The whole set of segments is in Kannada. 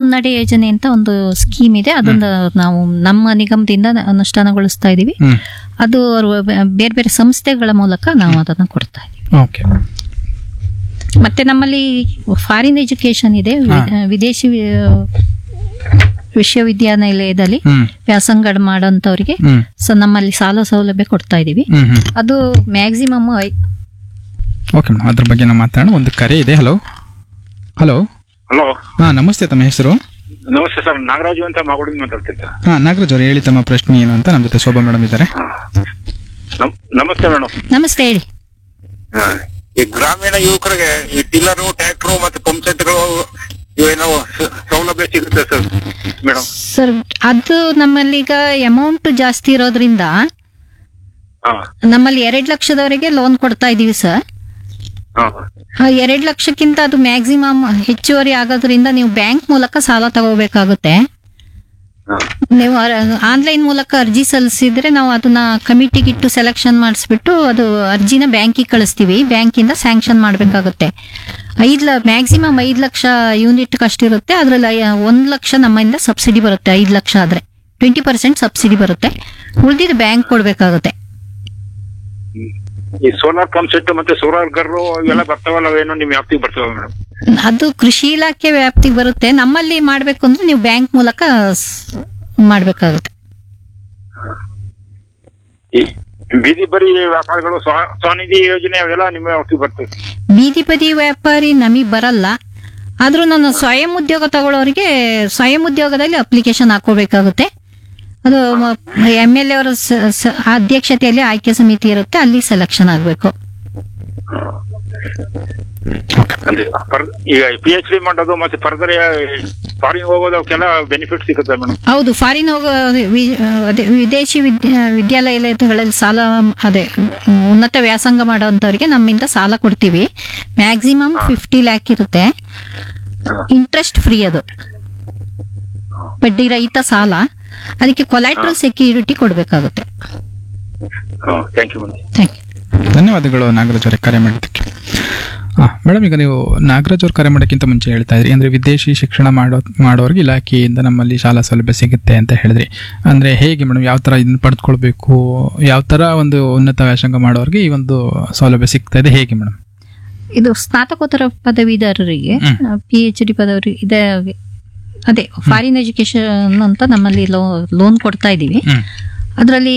ಮುನ್ನಡೆ ಯೋಜನೆ ಅಂತ ಒಂದು ಸ್ಕೀಮ್ ಇದೆ ಅದನ್ನ ನಾವು ನಮ್ಮ ನಿಗಮದಿಂದ ಅನುಷ್ಠಾನಗೊಳಿಸ್ತಾ ಇದೀವಿ ಹ್ಮ್ ಅದು ಅವ್ರು ಬೇರೆ ಬೇರೆ ಸಂಸ್ಥೆಗಳ ಮೂಲಕ ನಾವು ಅದನ್ನ ಕೊಡ್ತಾ ಇದೀವಿ ಓಕೆ ಮತ್ತೆ ನಮ್ಮಲ್ಲಿ ಫಾರಿನ್ ಎಜುಕೇಶನ್ ಇದೆ ವಿ- ಹಾ. ವಿದೇಶಿ ವಿ- ವಿಶ್ವವಿದ್ಯಾನಿಲಯದಲ್ಲಿ ಹ್ಮ್ ವ್ಯಾಸಂಗ ಮಾಡೋಂಥವ್ರಿಗೆ ಹ್ಮ್ ಸೊ ನಮ್ಮಲ್ಲಿ ಸಾಲ ಸೌಲಭ್ಯ ಕೊಡ್ತಾ ಇದೀವಿ ಹ್ಮ್ ಹ್ಮ್ ಅದು ಮ್ಯಾಕ್ಸಿಮಮ್ ಓಕೆ ಮೇಡಮ್ ಅದ್ರ ಬಗ್ಗೆ ನಾವು ಮಾತಾಡೋಣ ಒಂದು ಕರೆ ಇದೆ ಹಲೋ ಹಲೋ ಹಲೋ ಹಾ ನಮಸ್ತೆ ತಮ್ಮ ಹೆಸರು ನಮಸ್ತೆ ಸರ್ ನಾಗರಾಜು ಅಂತ ಮಾಗೋಡಿಂದ ಮಾತಾಡ್ತಿದ್ದೆ ಹಾ ನಾಗರಾಜ್ ಅವರು ಹೇಳಿ ತಮ್ಮ ಪ್ರಶ್ನೆ ಏನು ಅಂತ ನಮ್ಮ ಜೊತೆ ಶೋಭಾ ಮೇಡಮ್ ಇದ್ದಾರೆ ನಮ್- ನಮಸ್ತೆ ಮೇಡಮ್ ನಮಸ್ತೆ ಹೇಳಿ ಈ ಗ್ರಾಮೀಣ ಯುವಕರಿಗೆ ಈ ಟಿಲ್ಲರು ಟ್ರ್ಯಾಕ್ಟರ್ ಮತ್ತೆ ಪಂಪ್ ಸೆಟ್ಗಳು ಇವೇನೋ ಸ- ಸೌಲಭ್ಯ ಸಿಗುತ್ತೆ ಸರ್ ಮೇಡಮ್ ಸರ್ ಅದು ನಮ್ಮಲ್ಲಿ ಈಗ ಅಮೌಂಟ್ ಜಾಸ್ತಿ ಇರೋದ್ರಿಂದ ಹಾ ನಮ್ಮಲ್ಲಿ ಎರಡ್ ಲಕ್ಷದವರೆಗೆ ಲೋನ್ ಕೊಡ್ತಾ ಇದೀವಿ ಸರ್ ಹಾ ಆ ಎರಡ್ ಲಕ್ಷಕ್ಕಿಂತ ಅದು ಮ್ಯಾಕ್ಸಿಮಮ್ ಹೆಚ್ಚುವರಿ ಆಗೋದ್ರಿಂದ ನೀವು ಬ್ಯಾಂಕ್ ಮೂಲಕ ಸಾಲ ತಗೋಬೇಕಾಗುತ್ತೆ ಹಾ ನೀವು ಆನ್ಲೈನ್ ಮೂಲಕ ಅರ್ಜಿ ಸಲ್ಲಿಸಿದ್ರೆ ನಾವು ಅದನ್ನ ಕಮಿಟಿಗೆ ಇಟ್ಟು ಸೆಲೆಕ್ಷನ್ ಮಾಡಿಸ್ಬಿಟ್ಟು ಅದು ಅರ್ಜಿನ ಬ್ಯಾಂಕಿಗೆ ಕಳಿಸ್ತೀವಿ ಬ್ಯಾಂಕಿಂದ ಸ್ಯಾಂಕ್ಷನ್ ಮಾಡಬೇಕಾಗುತ್ತೆ ಐದು ಲ ಮ್ಯಾಕ್ಸಿಮಮ್ ಐದು ಲಕ್ಷ ಯೂನಿಟ್ ಅಷ್ಟಿರುತ್ತೆ ಅದರಲ್ಲಿ ಒಂದು ಲಕ್ಷ ನಮ್ಮಿಂದ ಸಬ್ಸಿಡಿ ಬರುತ್ತೆ ಐದು ಲಕ್ಷ ಆದರೆ ಟ್ವೆಂಟಿ ಪರ್ಸೆಂಟ್ ಸಬ್ಸಿಡಿ ಬರುತ್ತೆ ಉಳಿದಿದ್ದು ಬ್ಯಾಂಕ್ ಕೊಡಬೇಕಾಗುತ್ತೆ ಈ ಸೋಲಾರ್ ಪಂಪ್ ಸೆಟ್ ಮತ್ತೆ ಸೋಲಾರ್ ಗರ್ರು ಇವೆಲ್ಲ ಬರ್ತಾವಲ್ಲ ಅವೇನೋ ನಿಮ್ ವ್ಯಾಪ್ತಿಗೆ ಬರ್ತಾವ ಮೇಡಮ್ ಅದು ಕೃಷಿ ಇಲಾಖೆ ವ್ಯಾಪ್ತಿಗೆ ಬರುತ್ತೆ ನಮ್ಮಲ್ಲಿ ಮಾಡಬೇಕು ಅಂದ್ರೆ ನೀವು ಬ್ಯಾಂಕ್ ಮೂಲಕ ಮಾಡಬೇಕಾಗುತ್ತೆ ಈ ಬೀದಿ ಬರಿ ವ್ಯಾಪಾರಿಗಳು ಸ್ವ- ಸ್ವನಿಧಿ ಯೋಜನೆ ಅವೆಲ್ಲ ನಿಮ್ಮ ವ್ಯಾಪ್ತಿಗೆ ಬರ್ತವೆ ಬೀದಿ ಬದಿ ವ್ಯಾಪಾರಿ ನಮಗೆ ಬರಲ್ಲ ಆದ್ರೂ ನಾನು ಸ್ವಯಂ ಉದ್ಯೋಗ ತಗೊಳ್ಳೋರಿಗೆ ಸ್ವಯಂ ಉದ್ಯೋಗದಲ್ಲಿ ಅಪ್ಲಿಕೇಶನ್ ಹಾಕೋಬೇಕಾಗುತ್ತೆ ಅದು ಎಮ್ ಎಲ್ ಎ ಅವರ ಸ- ಸ- ಅಧ್ಯಕ್ಷತೆಯಲ್ಲಿ ಆಯ್ಕೆ ಸಮಿತಿ ಇರುತ್ತೆ ಅಲ್ಲಿ ಸೆಲೆಕ್ಷನ್ ಆಗಬೇಕು ಅಂದ್ರೆ ಫರ್- ಈಗ ಪಿ ಎಚ್ ಡಿ ಮಾಡೋದು ಮತ್ತೆ ಫರ್ದರ್ ಫಾರಿನ್ ಹೋಗೋದು ಅವಕ್ಕೆಲ್ಲ ಬೆನಿಫಿಟ್ ಸಿಗುತ್ತೆ ಮೇಡಮ್ ಹೌದು ಫಾರಿನ್ ಹೋಗೋ ವಿ- ಅದೇ ವಿದೇಶಿ ವಿದ್ಯಾ ವಿದ್ಯಾಲಯಗಳಲ್ಲಿ ಸಾಲ ಅದೇ ಉನ್ನತ ವ್ಯಾಸಂಗ ಮಾಡೋಂಥವ್ರಿಗೆ ನಮ್ಮಿಂದ ಸಾಲ ಕೊಡ್ತೀವಿ ಮ್ಯಾಕ್ಸಿಮಮ್ ಫಿಫ್ಟಿ ಲ್ಯಾಕ್ ಇರುತ್ತೆ ಇಂಟ್ರೆಸ್ಟ್ ಫ್ರೀ ಅದು ಬಡ್ಡಿ ರಹಿತ ಸಾಲ ಅದಕ್ಕೆ ಕೊಲ್ಯಾಟ್ರಲ್ ಸೆಕ್ಯೂರಿಟಿ ಕೊಡಬೇಕಾಗುತ್ತೆ thank you madam thank you ಧನ್ಯವಾದಗಳು ನಾಗರಾಜ್ ಅವರೇ ಕರೆ ಮಾಡಿದ್ದಕ್ಕೆ ಹಾಂ ಮೇಡಮ್ ಈಗ ನೀವು ನಾಗರಾಜ್ ಅವ್ರು ಕರೆ ಮಾಡೋಕ್ಕಿಂತ ಮುಂಚೆ ಹೇಳ್ತಾ ಇದ್ರಿ ಅಂದರೆ ವಿದೇಶಿ ಶಿಕ್ಷಣ ಮಾಡೋ ಮಾಡೋರಿಗೆ ಇಲಾಖೆಯಿಂದ ನಮ್ಮಲ್ಲಿ ಶಾಲಾ ಸೌಲಭ್ಯ ಸಿಗುತ್ತೆ ಅಂತ ಹೇಳಿದ್ರಿ ಅಂದರೆ ಹೇಗೆ ಮೇಡಮ್ ಯಾವ ಥರ ಇದನ್ನ ಪಡೆದುಕೊಳ್ಬೇಕು ಯಾವ ಥರ ಒಂದು ಉನ್ನತ ವ್ಯಾಸಂಗ ಮಾಡೋರಿಗೆ ಈ ಒಂದು ಸೌಲಭ್ಯ ಸಿಗ್ತಾ ಇದೆ ಹೇಗೆ ಮೇಡಮ್ ಇದು ಸ್ನಾತಕೋತ್ತರ ಪದವೀಧರರಿಗೆ ಹ್ಮ್. ಪಿ ಎಚ್ ಡಿ ಪದವಿ ಇದೆ ಅದೇ ಫಾರಿನ್ ಎಜುಕೇಶನ್ ಅಂತ ನಮ್ಮಲ್ಲಿ ಲೋನ್ ಕೊಡ್ತಾ ಇದ್ದೀವಿ ಹ್ಞೂ ಅದರಲ್ಲಿ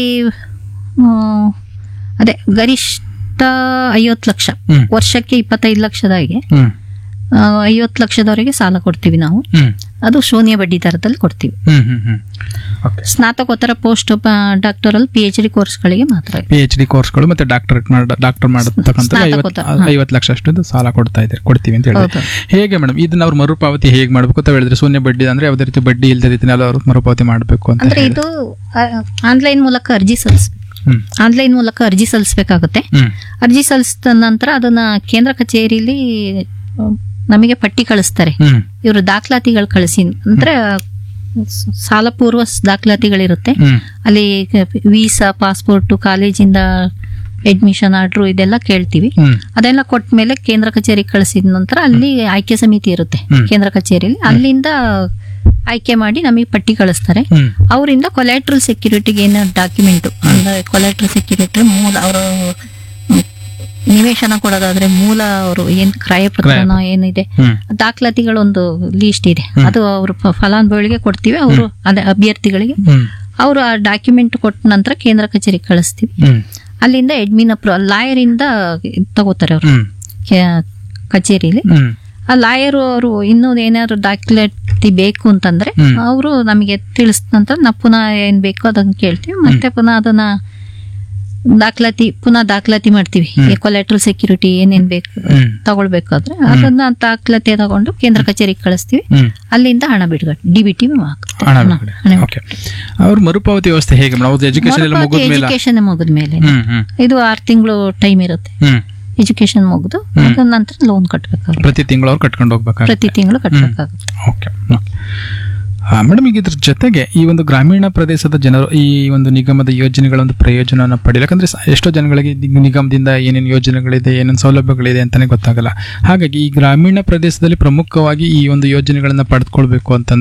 ಅದೇ ಗರಿಷ್ಠ ಐವತ್ತು ಲಕ್ಷ ಹ್ಮ್. ವರ್ಷಕ್ಕೆ ಇಪ್ಪತ್ತೈದು ಲಕ್ಷದಾಗೆ ಹ್ಞೂ ಐವತ್ತು ಲಕ್ಷದವರೆಗೆ ಸಾಲ ಕೊಡ್ತೀವಿ ನಾವು ಹ್ಞೂ ಅದು ಶೂನ್ಯ ಬಡ್ಡಿ ದರದಲ್ಲಿ ಕೊಡ್ತೀವಿ ಹ್ಞೂ ಹ್ಞೂ ಹ್ಞೂ ಓಕೆ ಸ್ನಾತಕೋತ್ತರ post doctoral P H D ಕೋರ್ಸ್ಗಳಿಗೆ ಮಾತ್ರ ಪಿ ಎಚ್ ಡಿ ಕೋರ್ಸ್ಗಳು ಮತ್ತೆ ಡಾಕ್ಟರೇಟ್ ಮಾಡ ಡಾಕ್ಟರ್ ಮಾಡತಕ್ಕಂಥ ಸ್ನಾತಕೋತ್ತರ, ಹಾ. ಐವತ್ತು ಲಕ್ಷ ಅಷ್ಟು ಸಾಲ ಕೊಡ್ತಾ ಇದ್ದಾರೆ ಕೊಡ್ತೀವಿ ಅಂತ ಹೇಳಿದ್ರೆ ಹೌದು. ಹೇಗೆ ಮೇಡಮ್ ಇದನ್ನ ಅವ್ರು ಮರುಪಾವತಿ ಹೇಗೆ ಮಾಡಬೇಕು ಅಂತ ಹೇಳಿದ್ರೆ ಶೂನ್ಯ ಬಡ್ಡಿ ಅಂದ್ರೆ ಯಾವುದೇ ರೀತಿ ಬಡ್ಡಿ ಇಲ್ಲದ ರೀತಿಯಲ್ಲಿ ಅವರು ಮರುಪಾವತಿ ಮಾಡಬೇಕು ಅಂತ ಅಂದ್ರೆ ಹೇಳಿ ಇದು ಆನ್ಲೈನ್ ಮೂಲಕ ಅರ್ಜಿ ಸಲ್ಲಿಸ್ಬೇಕು ಹ್ಮ್ ಆನ್ಲೈನ್ ಮೂಲಕ ಅರ್ಜಿ ಸಲ್ಲಿಸಬೇಕಾಗುತ್ತೆ ಹ್ಮ್ ಅರ್ಜಿ ಸಲ್ಲಿಸಿದ ನಂತರ ಅದನ್ನ ಕೇಂದ್ರ ಕಚೇರಿಲಿ ಆ, ನಮಗೆ ಪಟ್ಟಿ ಕಳಿಸ್ತಾರೆ ಹ್ಮ್ ಇವರು ದಾಖಲಾತಿಗಳು ಕಳಿಸಿ ಅಂದ್ರೆ ಸ- ಸಾಲ ಪೂರ್ವ ದಾಖಲಾತಿಗಳಿರುತ್ತೆ ಹ್ಮ್ ಅಲ್ಲಿ ವೀಸಾ ಪಾಸ್ಪೋರ್ಟ್ ಕಾಲೇಜಿಂದ ಅಡ್ಮಿಷನ್ ಆರ್ಡ್ರು ಇದೆಲ್ಲ ಕೇಳ್ತೀವಿ ಹ್ಮ್ ಅದೆಲ್ಲ ಕೊಟ್ಟ ಮೇಲೆ ಕೇಂದ್ರ ಕಚೇರಿಗೆ ಕಳಿಸಿದ ನಂತರ ಅಲ್ಲಿ ಆಯ್ಕೆ ಸಮಿತಿ ಇರುತ್ತೆ ಹ್ಮ್. ಕೇಂದ್ರ ಕಚೇರಿಯಲ್ಲಿ ಅಲ್ಲಿಂದ ಆಯ್ಕೆ ಮಾಡಿ ನಮಗೆ ಪಟ್ಟಿ ಕಳಿಸ್ತಾರೆ ಹ್ಮ್ ಅವರಿಂದ ಕೊಲ್ಯಾಟ್ರಲ್ ಸೆಕ್ಯೂರಿಟಿಗೆ ಏನೋ ಡಾಕ್ಯುಮೆಂಟ್ ಅಂದ್ರೆ ಕೊಲ್ಯಾಟ್ರಲ್ ಸೆಕ್ಯೂರಿಟಿ ಮೂಲ ಅವರ ನಿವೇಶನ ಕೊಡೋದಾದ್ರೆ ಮೂಲ ಅವರು ಏನ್ ಕ್ರಯ ಪತ್ರನೋ ಏನಿದೆ ಹ್ಮ್ ದಾಖಲಾತಿಗಳೊಂದು ಲೀಸ್ಟ್ ಇದೆ ಅದು ಅವರು ಫಲಾನುಭವಿಗಳಿಗೆ ಕೊಡ್ತೀವಿ ಅವರು ಅದೇ ಅಭ್ಯರ್ಥಿಗಳಿಗೆ ಹ್ಮ್ ಅವರು ಆ ಡಾಕ್ಯುಮೆಂಟ್ ಕೊಟ್ಟ ನಂತರ ಕೇಂದ್ರ ಕಚೇರಿಗೆ ಕಳಿಸ್ತೀವಿ ಹ್ಮ್ ಅಲ್ಲಿಂದ ಅಡ್ಮಿನ್ ಅಪ್ರೂ ಲಾಯರ್ ಇಂದ ಇದ್ ತಗೋತಾರೆ ಅವರು ಹ್ಮ್ ಕಚೇರಿಲಿ ಹ್ಮ್ ಆ ಲಾಯರು ಅವರು ಇನ್ನೂ ಏನಾದ್ರು ದಾಖಲಾತಿ ಬೇಕು ಅಂತಂದ್ರೆ ಹ್ಮ್. ಅವರು ನಮಗೆ ತಿಳಿಸಿದ ನಂತರ ನಾವು ಪುನಃ ಏನ್ ಬೇಕೋ ಅದನ್ನ ಕೇಳ್ತೀವಿ ಮತ್ತೆ ಪುನಃ ಅದನ್ನ ದಾಖಲಾತಿ ಪುನಃ ದಾಖಲಾತಿ ಮಾಡ್ತೀವಿ ಕೊಲೆಟ್ರಲ್ ಸೆಕ್ಯೂರಿಟಿ ಏನೇನ್ ಬೇಕು ಹ್ಮ್ ತಗೊಳ್ಬೇಕಾದ್ರೆ ಅದನ್ನ ದಾಖಲಾತಿ ತಗೊಂಡು ಕೇಂದ್ರ ಕಚೇರಿಗೆ ಕಳಿಸ್ತೀವಿ ಹ್ಮ್ ಅಲ್ಲಿಂದ ಹಣ ಬಿಡುಗಡೆ ಡಿ ಬಿ ಟಿ ಹಣ ಬಿಡುಗಡೆ. ಓಕೆ ಅವ್ರ ಮರುಪಾವತಿ ವ್ಯವಸ್ಥೆ ಹೇಗೆ ಮೇಡಮ್ ಅವ್ರದ್ದು ಎಜುಕೇಶನ್ ಎಲ್ಲ ಮುಗಿದ ಮೇಲೆ ಎಜುಕೇಶನ್ ಮುಗಿದ ಮೇಲೆ ಹ್ಮ್ ಹ್ಮ್ ಇದು ಆರು ತಿಂಗಳು ಟೈಮ್ ಇರುತ್ತೆ ಹ್ಮ್ ಎಜುಕೇಶನ್ ಮುಗಿದು ಅದ ನಂತರ ಲೋನ್ ಕಟ್ಟಬೇಕಾಗುತ್ತೆ ಪ್ರತಿ ತಿಂಗಳು ಅವ್ರು ಕಟ್ಕೊಂಡು ಹೋಗ್ಬೇಕಾಗುತ್ತೆ ಪ್ರತಿ ತಿಂಗಳು ಕಟ್ಟಬೇಕಾಗುತ್ತೆ ಓಕೆ ಮೇಡಮ್ ಈಗ ಇದ್ರ ಜೊತೆಗೆ ಈ ಒಂದು ಗ್ರಾಮೀಣ ಪ್ರದೇಶದ ಜನರು ಈ ಒಂದು ನಿಗಮದ ಯೋಜನೆಗಳ ಒಂದು ಪ್ರಯೋಜನವನ್ನು ಪಡೆಯಲು ಯಾಕಂದ್ರೆ ಸ- ಎಷ್ಟೋ ಜನಗಳಿಗೆ ಈ ನಿಗಮದಿಂದ ಏನೇನು ಯೋಜನೆಗಳಿದೆ ಏನೇನು ಸೌಲಭ್ಯಗಳಿದೆ ಅಂತಾನೆ ಗೊತ್ತಾಗಲ್ಲ ಹಾಗಾಗಿ ಈ ಗ್ರಾಮೀಣ ಪ್ರದೇಶದಲ್ಲಿ ಪ್ರಮುಖವಾಗಿ ಈ ಒಂದು ಯೋಜನೆಗಳನ್ನ ಪಡೆದುಕೊಳ್ಬೇಕು ಅಂತಂದ್ರೆ